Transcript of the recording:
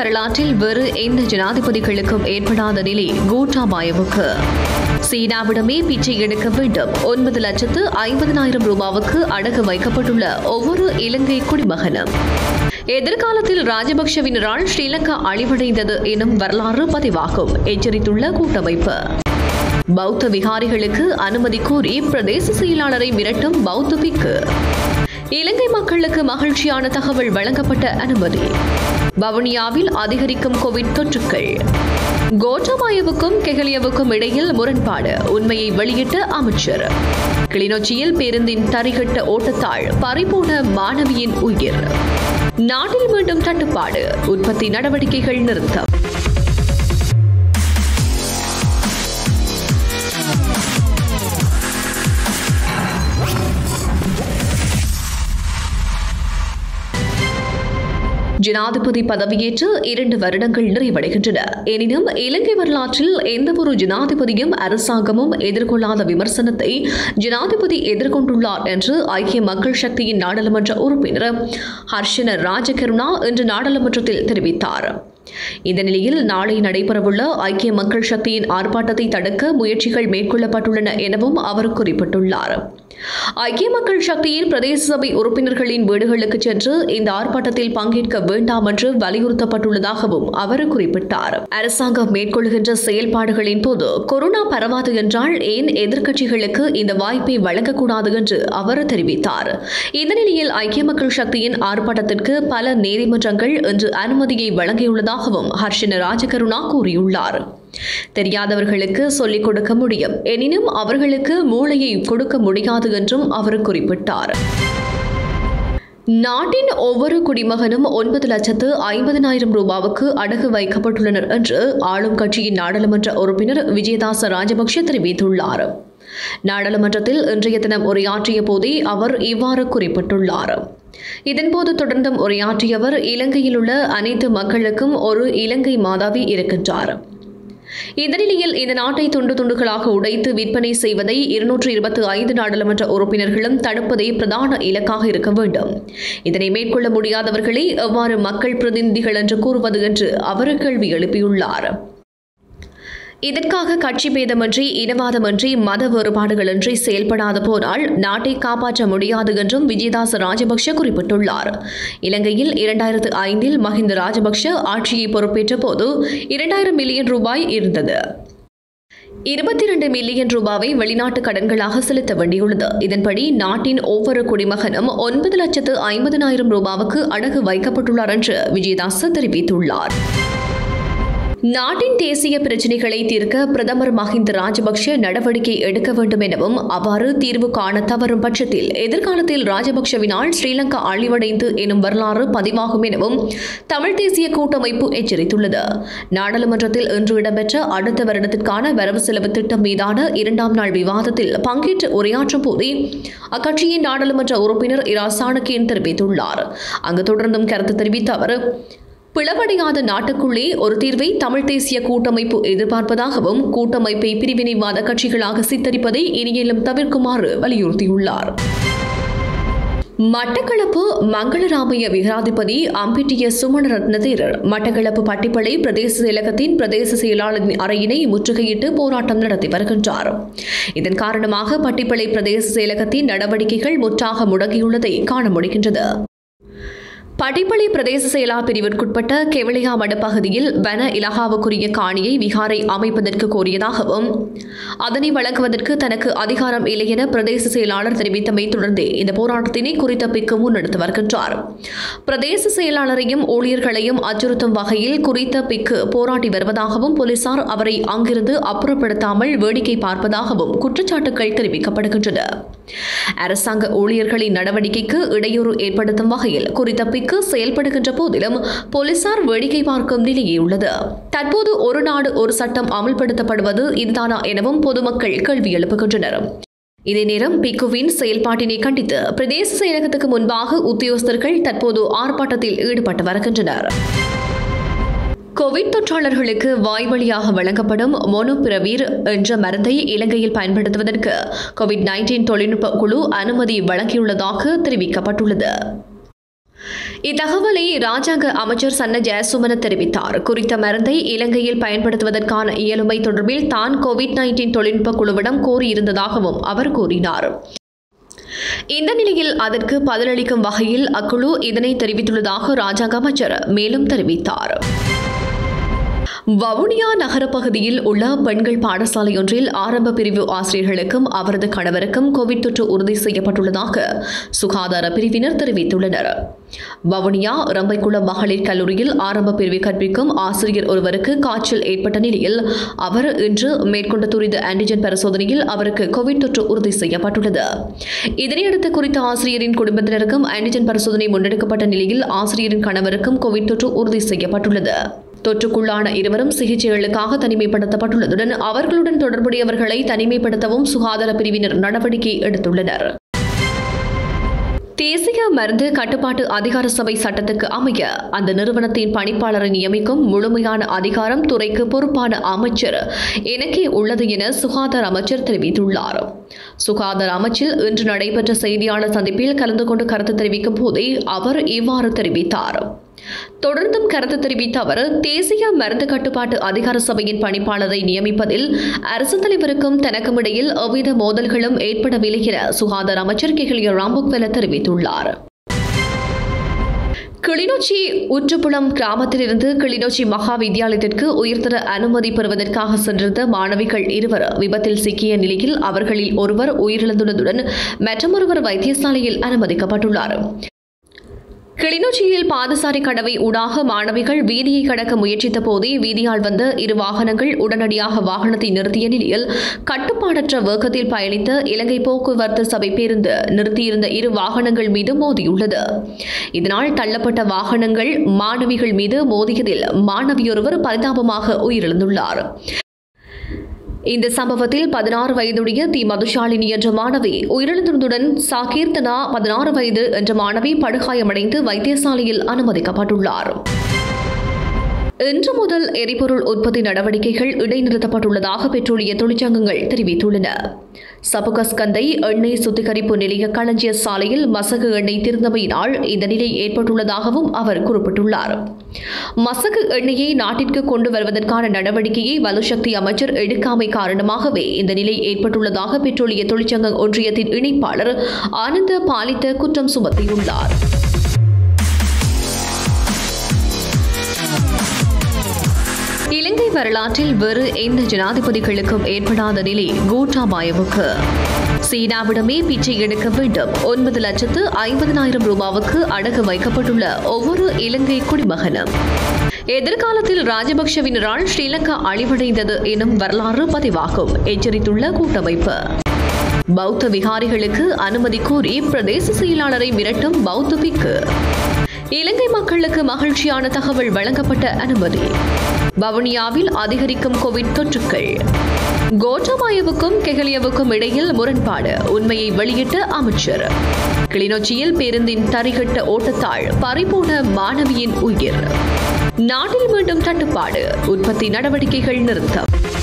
வரலாற்றில் வேறு எந்த ஜனாதிபதிகளுக்கும் ஏற்படாத நிலை கோட்டாபாயவுக்கு சீனாவிடமே பிச்சை எடுக்க வேண்டும் ஒன்பது லட்சத்து ஐம்பதனாயிரம் ரூபாவுக்கு அடகு வைக்கப்பட்டுள்ள ஒவ்வொரு இலங்கை குடிமகனும் எதிர்காலத்தில் ராஜபக்ஷவினரால் ஸ்ரீலங்கா அழிவடைந்தது எனும் வரலாறு பதிவாகும் எச்சரித்துள்ள கூட்டமைப்பு பௌத்த விகாரிகளுக்கு அனுமதி கோரி பிரதேச செயலாளரை மிரட்டும் பௌத்த பிக்கு இலங்கை மக்களுக்கு மகிழ்ச்சியான தகவல் வழங்கப்பட்ட அனுமதி வவுனியாவில் அதிகரிக்கும் கோவிட் தொற்றுக்கள் கோட்டாபாயவுக்கும் கெகலியவுக்கும் இடையில் முரண்பாடு உண்மையை வெளியிட்ட அமைச்சர் கிளிநொச்சியில் பேருந்தின் தரிகட்ட ஓட்டத்தால் பறிபோன மாணவியின் உயிர் நாட்டில் மீண்டும் தட்டுப்பாடு உற்பத்தி நடவடிக்கைகள் நிறுத்தம் ஜனாதிபதி பதவியேற்று இரண்டு வருடங்கள் நிறைவடைகின்றன எனினும் இலங்கை வரலாற்றில் எந்தவொரு ஜனாதிபதியும் அரசாங்கமும் எதிர்கொள்ளாத விமர்சனத்தை ஜனாதிபதி எதிர்கொண்டுள்ளார் என்று ஐக்கிய மக்கள் சக்தியின் நாடாளுமன்ற உறுப்பினர் ஹர்ஷன ராஜகருணா இன்று நாடாளுமன்றத்தில் தெரிவித்தார் இந்த நிலையில் நாளை நடைபெறவுள்ள ஐக்கிய மக்கள் சக்தியின் ஆர்ப்பாட்டத்தை தடுக்க முயற்சிகள் மேற்கொள்ளப்பட்டுள்ளன எனவும் அவர் குறிப்பிட்டுள்ளார் ஐக்கிய மக்கள் சக்தியின் பிரதேச சபை உறுப்பினர்களின் வீடுகளுக்கு சென்று இந்த ஆர்ப்பாட்டத்தில் பங்கேற்க வேண்டாம் என்று வலியுறுத்தப்பட்டுள்ளதாகவும் அவர் குறிப்பிட்டார் அரசாங்கம் மேற்கொள்கின்ற செயல்பாடுகளின் போது கொரோனா பரவாது என்றால் ஏன் எதிர்க்கட்சிகளுக்கு இந்த வாய்ப்பை வழங்கக்கூடாது என்று அவர் தெரிவித்தார் இந்த நிலையில் ஐக்கிய மக்கள் சக்தியின் ஆர்ப்பாட்டத்திற்கு பல நீதிமன்றங்கள் இன்று அனுமதியை வழங்கியுள்ளதாகவும் ஹர்ஷன ராஜகருணா கூறியுள்ளார் தெரியாதவர்களுக்கு சொல்லிக் கொடுக்க முடியும் எனினும் அவர்களுக்கு மூளையை கொடுக்க முடியாது என்றும் அவர் குறிப்பிட்டார் நாட்டின் ஒவ்வொரு குடிமகனும் ஒன்பது லட்சத்து ஐம்பதனாயிரம் ரூபாவுக்கு அடகு வைக்கப்பட்டுள்ளனர் என்று ஆளும் கட்சியின் நாடாளுமன்ற உறுப்பினர் விஜயதாச ராஜபக்ஷ தெரிவித்துள்ளார் நாடாளுமன்றத்தில் இன்றைய தினம் உரையாற்றிய போதே அவர் இவ்வாறு குறிப்பிட்டுள்ளார் இதன்போது தொடர்ந்தும் உரையாற்றியவர் இலங்கையில் உள்ள அனைத்து மக்களுக்கும் ஒரு இலங்கை மாதாவி இருக்கின்றார் இந்த நிலையில் இந்த நாட்டை துண்டு துண்டுகளாக உடைத்து விற்பனை செய்வதை இருநூற்று இருபத்தி ஐந்து நாடாளுமன்ற உறுப்பினர்களும் தடுப்பதே பிரதான இலக்காக இருக்க வேண்டும் இதனை மேற்கொள்ள முடியாதவர்களை எவ்வாறு மக்கள் பிரதிநிதிகள் என்று கூறுவது என்று அவர் கேள்வி எழுப்பியுள்ளார் இதற்காக கட்சி பேதமின்றி இனவாதமின்றி மத வேறுபாடுகளின்றி செயல்படாது போனால் நாட்டை காப்பாற்ற முடியாது என்றும் விஜயதாச ராஜபக்ஷ குறிப்பிட்டுள்ளார் இலங்கையில் இரண்டாயிரத்து ஐந்தில் மஹிந்த ராஜபக்ஷ ஆட்சியை பொறுப்பேற்ற போது இரண்டாயிரம் மில்லியன் ரூபாய் இருந்தது இருபத்தி இரண்டு மில்லியன் ரூபாவை வெளிநாட்டு கடன்களாக செலுத்த வேண்டியுள்ளது இதன்படி நாட்டின் ஒவ்வொரு குடிமகனும் ஒன்பது லட்சத்து ஐம்பதனாயிரம் ரூபாவுக்கு அடகு வைக்கப்பட்டுள்ளார் என்று விஜயதாஸ் தெரிவித்துள்ளார் நாட்டின் தேசிய பிரச்சினைகளை தீர்க்க பிரதமர் மஹிந்த ராஜபக்ஷ நடவடிக்கை எடுக்க வேண்டும் எனவும் அவ்வாறு தீர்வு காண தவறும் பட்சத்தில் எதிர்காலத்தில் ராஜபக்ஷவினால் ஸ்ரீலங்கா அழிவடைந்து எனும் வரலாறு பதிவாகும் எனவும் தமிழ் தேசிய கூட்டமைப்பு எச்சரித்துள்ளது நாடாளுமன்றத்தில் இன்று இடம்பெற்ற அடுத்த வருடத்திற்கான வரவு செலவு திட்டம் மீதான இரண்டாம் நாள் விவாதத்தில் பங்கேற்று உரையாற்றும் போதே அக்கட்சியின் நாடாளுமன்ற உறுப்பினர் இரா சாணக்கியன் தெரிவித்துள்ளார் அங்கு தொடர்ந்தும் கருத்து தெரிவித்த அவர் பிளவடையாத நாட்டுக்குள்ளே ஒரு தீர்வை தமிழ் தேசிய கூட்டமைப்பு எதிர்பார்ப்பதாகவும் கூட்டமைப்பை பிரிவினைவாத கட்சிகளாக சித்தரிப்பதை இனியிலும் தவிர்க்குமாறு வலியுறுத்தியுள்ளார் மட்டக்களப்பு மங்களராமய்ய விகாதிபதி அம்பிட்டிய சுமணரத்ன தேரர் மட்டக்களப்பு பட்டிப்பளை பிரதேச செயலகத்தின் பிரதேச செயலாளரின் அறையினை முற்றுகையிட்டு போராட்டம் நடத்தி வருகின்றார் இதன் காரணமாக பட்டிப்பளை பிரதேச செயலகத்தின் நடவடிக்கைகள் முற்றாக முடங்கியுள்ளதை காண முடிகின்றது படிப்பளி பிரதேச செயலா பிரிவிற்குட்பட்ட கெவளியா வடப்பகுதியில் வன இலாகாவுக்குரிய காணியை விகாரை அமைப்பதற்கு கோரியதாகவும் அதனை வழங்குவதற்கு தனக்கு அதிகாரம் இல்லை என பிரதேச செயலாளர் தெரிவித்தமை தொடர்ந்தே இந்த போராட்டத்தினை குறித்த பிக்கு முன்னெடுத்து வருகின்றார் பிரதேச செயலாளரையும் ஊழியர்களையும் அச்சுறுத்தும் வகையில் குறித்த பிக்கு போராடி வருவதாகவும் போலீசார் அவரை அங்கிருந்து அப்புறப்படுத்தாமல் வேடிக்கை பார்ப்பதாகவும் குற்றச்சாட்டுகள் தெரிவிக்கப்படுகின்றன அரசாங்க ஊழியர்களின் நடவடிக்கைக்கு இடையூறு ஏற்படுத்தும் வகையில் குறித்த பிக்கு செயல்படுகின்ற போதிலும் போலீசார் வேடிக்கை பார்க்கும் நிலையே உள்ளது தற்போது ஒரு நாடு ஒரு சட்டம் அமல்படுத்தப்படுவது இதுதானா எனவும் பொதுமக்கள் கேள்வி எழுப்புகின்றனர் இதே நேரம் பிக்குவின் செயல்பாட்டினை கண்டித்து பிரதேச செயலகத்துக்கு முன்பாக உத்தியோகஸ்தர்கள் தற்போது ஆர்ப்பாட்டத்தில் ஈடுபட்டு வருகின்றனர் கோவிட் தொற்றாளர்களுக்கு வாய்வழியாக வழங்கப்படும் மோனோபிரவீர் என்ற மருந்தை இலங்கையில் பயன்படுத்துவதற்கு கோவிட் நைன்டீன் தொழில்நுட்ப குழு அனுமதி வழங்கியுள்ளதாக தெரிவிக்கப்பட்டுள்ளது இத்தகவலை ராஜாங்க அமைச்சர் சன்ன ஜெயசுமன தெரிவித்தார் குறித்த மருந்தை இலங்கையில் பயன்படுத்துவதற்கான இயலுமை தொடர்பில் தான் கோவிட் நைன்டீன் தொழில்நுட்ப குழுவிடம் கோரியிருந்ததாகவும் அவர் கூறினார் இந்த நிலையில் அதற்கு பதிலளிக்கும் வகையில் அக்குழு இதனை தெரிவித்துள்ளதாக ராஜாங்க அமைச்சர் மேலும் தெரிவித்தார் வவுனியா நகர பகுதியில் உள்ள பெண்கள் பாடசாலை ஒன்றில் ஆரம்ப பிரிவு ஆசிரியர்களுக்கும் அவரது கணவருக்கும் கோவிட் தொற்று உறுதி செய்யப்பட்டுள்ளதாக சுகாதார பிரிவினர் தெரிவித்துள்ளனர் வவுனியா ரம்பைக்குளம் மகளிர் கல்லூரியில் ஆரம்ப பிரிவு கற்பிக்கும் ஆசிரியர் ஒருவருக்கு காய்ச்சல் ஏற்பட்ட நிலையில் அவர் இன்று மேற்கொண்ட துரித ஆன்டிஜென் பரிசோதனையில் அவருக்கு கோவிட் தொற்று உறுதி செய்யப்பட்டுள்ளது இதனையடுத்து குறித்த ஆசிரியரின் குடும்பத்தினருக்கும் ஆன்டிஜென் பரிசோதனை முன்னெடுக்கப்பட்ட நிலையில் ஆசிரியரின் கணவருக்கும் கோவிட் தொற்று உறுதி செய்யப்பட்டுள்ளது தொற்றுக்குள்ளான இருவரும் சிகிச்சைகளுக்காக தனிமைப்படுத்தப்பட்டுள்ளதுடன் அவர்களுடன் தொடர்புடையவர்களை தனிமைப்படுத்தவும் சுகாதார பிரிவினர் நடவடிக்கை எடுத்துள்ளனர் தேசிய மருந்து கட்டுப்பாட்டு அதிகார சபை சட்டத்துக்கு அமைய அந்த நிறுவனத்தின் பணிப்பாளரை நியமிக்கும் முழுமையான அதிகாரம் துறைக்கு பொறுப்பான அமைச்சர் எனக்கே உள்ளது என சுகாதார அமைச்சர் தெரிவித்துள்ளார் சுகாதார அமைச்சில் இன்று நடைபெற்ற செய்தியாளர் சந்திப்பில் கலந்து கொண்டு கருத்து தெரிவிக்கும் போதே அவர் இவ்வாறு தெரிவித்தார் தொடர்ந்தும் கருத்து தெரிவித்த அவர் தேசிய மருந்து கட்டுப்பாட்டு அதிகார சபையின் பணிப்பாளரை நியமிப்பதில் அரசு தலைவருக்கும் தனக்கும் இடையில் எவ்வித மோதல்களும் ஏற்படவில்லை என சுகாதார அமைச்சர் கெஹலிய ராம்புக்வெல தெரிவித்துள்ளார் கிளிநொச்சி உற்றுப்புலம் கிராமத்திலிருந்து கிளிநொச்சி மகா வித்தியாலயத்திற்கு உயர்தர அனுமதி பெறுவதற்காக சென்றிருந்த மாணவிகள் இருவர் விபத்தில் சிக்கிய நிலையில் அவர்களில் ஒருவர் உயிரிழந்துள்ளதுடன் மற்றொருவர் வைத்தியசாலையில் அனுமதிக்கப்பட்டுள்ளார் கிளிநொச்சியில் பாதசாரி கடவை ஊடாக மாணவிகள் வீதியை கடக்க முயற்சித்த போதே வீதியால் வந்த இரு வாகனங்கள் உடனடியாக வாகனத்தை நிறுத்திய நிலையில் கட்டுப்பாடற்ற வேகத்தில் பயணித்த இலங்கை போக்குவரத்து சபை பேருந்து நிறுத்தியிருந்த இரு வாகனங்கள் மீது மோதியுள்ளது இதனால் தள்ளப்பட்ட வாகனங்கள் மாணவிகள் மீது மோதியதில் மாணவியொருவர் பரிதாபமாக உயிரிழந்துள்ளார் இந்த சம்பவத்தில் பதினாறு வயதுடைய தி மதுஷாலினி என்ற மாணவி உயிரிழந்ததுடன் சாகீர்த்தனா பதினாறு வயது என்ற மாணவி படுகாயமடைந்து வைத்தியசாலையில் அனுமதிக்கப்பட்டுள்ளார் இன்று முதல் எரிபொருள் உற்பத்தி நடவடிக்கைகள் இடைநிறுத்தப்பட்டுள்ளதாக பெட்ரோலிய தொழிற்சங்கங்கள் தெரிவித்துள்ளன சபுகஸ்கந்தை எண்ணெய் சுத்திகரிப்பு நிலைய களஞ்சிய சாலையில் மசகு எண்ணெய் திருந்தமையினால் இந்த நிலை ஏற்பட்டுள்ளதாகவும் அவர் குறிப்பிட்டுள்ளார் மசகு எண்ணெயை நாட்டிற்கு கொண்டு வருவதற்கான நடவடிக்கையை வலுசக்தி அமைச்சர் எடுக்காமை காரணமாகவே இந்த நிலை ஏற்பட்டுள்ளதாக பெட்ரோலிய தொழிற்சங்க ஒன்றியத்தின் இணைப்பாளர் ஆனந்த பாலித்த குற்றம் சுமத்தியுள்ளார் இலங்கை வரலாற்றில் வேறு எந்த ஜனாதிபதிகளுக்கும் ஏற்படாத நிலை கோட்டாபாயவுக்கு சீனாவிடமே பிச்சை எடுக்க வேண்டும் ஒன்பது லட்சத்து ஐம்பதனாயிரம் ரூபாவுக்கு அடகு வைக்கப்பட்டுள்ள ஒவ்வொரு இலங்கை குடிமகனும் எதிர்காலத்தில் ராஜபக்ஷவினரால் ஸ்ரீலங்கா அழிவடைந்தது எனும் வரலாறு பதிவாகும் எச்சரித்துள்ள கூட்டமைப்பு பௌத்த விகாரிகளுக்கு அனுமதி கோரி பிரதேச செயலாளரை மிரட்டும் பௌத்த பிக்கு இலங்கை மக்களுக்கு மகிழ்ச்சியான தகவல் வழங்கப்பட்ட அனுமதி வவுனியாவில் அதிகரிக்கும் கோவிட் தொற்றுக்கள் கோட்டபாயவுக்கும் கெகலியவுக்கும் இடையில் முரண்பாடு உண்மையை வெளியிட்ட அமைச்சர் கிளிநொச்சியில் பேருந்தின் தரிகட்ட ஓட்டத்தால் பறிபோன மாணவியின் உயிர் நாட்டில் மீண்டும் தட்டுப்பாடு உற்பத்தி நடவடிக்கைகள் நிறுத்தம்